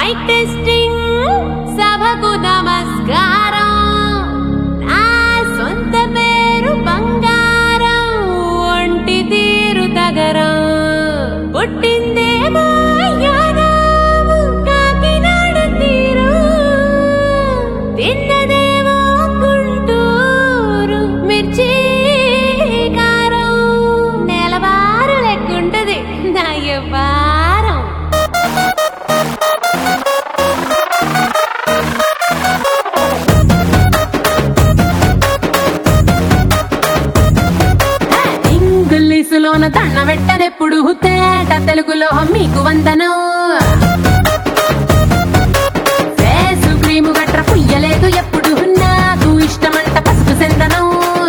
Mic testing సభకు నమస్కారం నా సొంత పేరు బంగారం ఒంటి తీరు తగరం పుట్టిందేమో యానాము కాకినాడ తీరు తిన్నదేమో గుంటూరు మిర్చి కారం నెలవారు లెక్కుంటది నా వారం ఇంగ్లీషులోన దండ పెట్టనెప్పుడు తేట తెలుగులో మీకు వందనం ఫేసు క్రీము గట్ర పుయ్యలేదు ఎప్పుడు నాకు ఇష్టమంట పసుపు సెందనం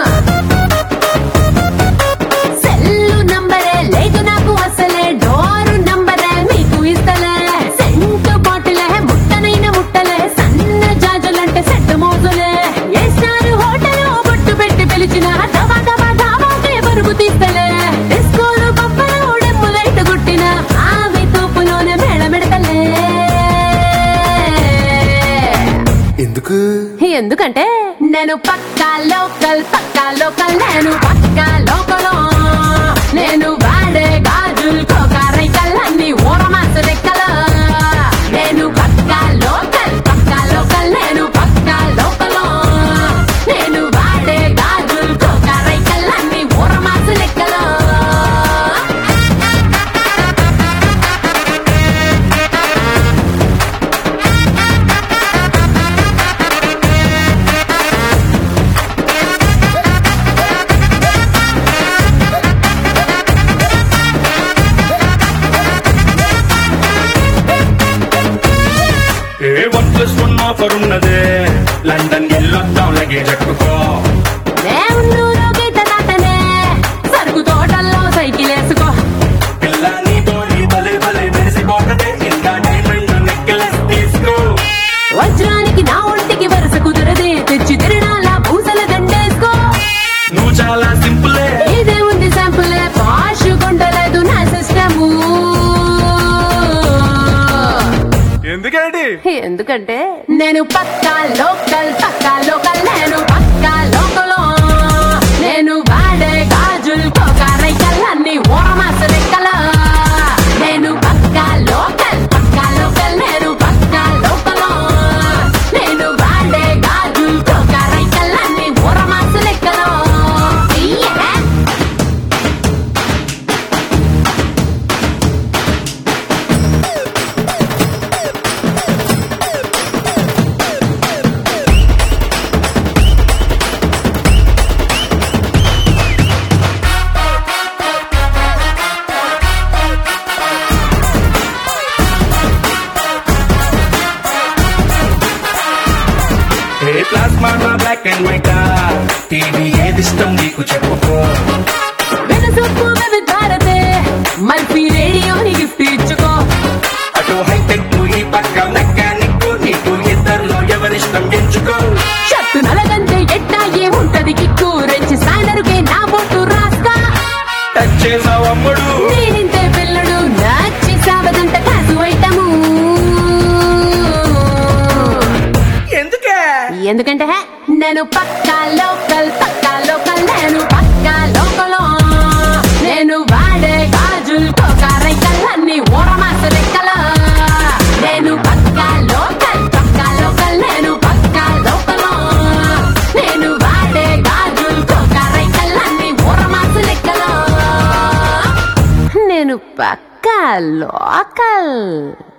సెల్లు నంబరే లేదు నాకు అసలే డోరు నంబరే మీకు ఇస్తలే సెంటు బాటిలే ముట్టనైన ముట్టలే సన్న జాజులంటే సెట్ మోజులే ఏ స్టార్ హోటల్ బొట్టు పెట్టి పిలిచిన దబా దబా దాబాకే బరువు తీస్తలే డిస్కోలు పప్పలు డెమ్ము లైట్ గుట్టిన ఆవి తోపులోనే మేళమెడతలే ఎందుకు ఎందుకంటే నేను పక్కా లోకల్ పక్కా లోకల్ నేను పక్కా లోకల్ నేను వాడే గాజులు కోకారైకల్ అన్ని ఊరమాస లెక్కల నేను పక్కా లోకల్ పక్కా లోకల్ నేను పక్కా లోకల్ నేను వాడే గాజులు కోకారైకల్ అన్ని ఊరమాస లెక్కల ఏ వన్ ప్లస్ వన్ ఆఫర్ ఉన్నదే లండన్ ఎల్లొద్దాం లగేజ్ ఎక్కుకో దేవుళ్ళూరు గీత దాటనే సరుకు తోటల్లో సైకిల్ వేసుకో పిల్ల నీతో నీ భలే భలే మెరిసిపోతదే ఇంకా డైమండ్ నెక్లెస్ తీసుకో వజ్రానికి నా ఒంటికి వరుస కుదరదే తెచ్చి తిరణాల పూసల దండేసుకో నువ్వు చాలా సింపులే ఇదే ఉంది శాంపులే పాష్ కొండలేదు నా సిస్టము ఎందుకేంటి ఎందుకంటే నేను పక్కా లోకల్ పక్కా లోకల్ నేను పక్కా లోకల్ నేను వాడే గాజులు కోకారైకల్ అన్ని ఓరమాస లెక్కల నేను పక్కా లోకల్ పక్కా లోకల్ నేను పక్కా లోకల్ నేను వాడే గాజులు కోకారైకల్ అన్ని ఓరమాస లెక్కల Yeah. ఏ plasma black and white TV ఏది ఇష్టం నీకు చెప్పుకో వెనసొప్పు భారతే మల్పి రేడియోని గిఫ్ట్ ఇచ్చుకో అటు హైటెక్ ఈ పక్క మెకానిక్ నీకు ఇద్దరిలో ఎవరిష్టం ఎంచుకో షట్టు నలగంటే ఎట్టా ఏముంటది కిక్కు రెంచి సాయనరుకే నా బొట్టు రాస్తా టచ్ చేసావు అమ్ముడు నేనింతే పిల్లడు నచ్చి సావదంత కాసు ఐటము ఎందుకే ఎందుకంటే నేను పక్కా లోకల్ పక్కా లోకల్ నేను పక్కా లోకల్ నేను వాడే గాజులు కోకారైకల్ అన్ని ఓరమాస లెక్కల నేను పక్కా లోకల్ పక్కా లోకల్ నేను పక్కా లోకల్ నేను వాడే గాజులు కోకారైకల్ అన్ని ఓరమాస లెక్కల నేను పక్కా లోకల్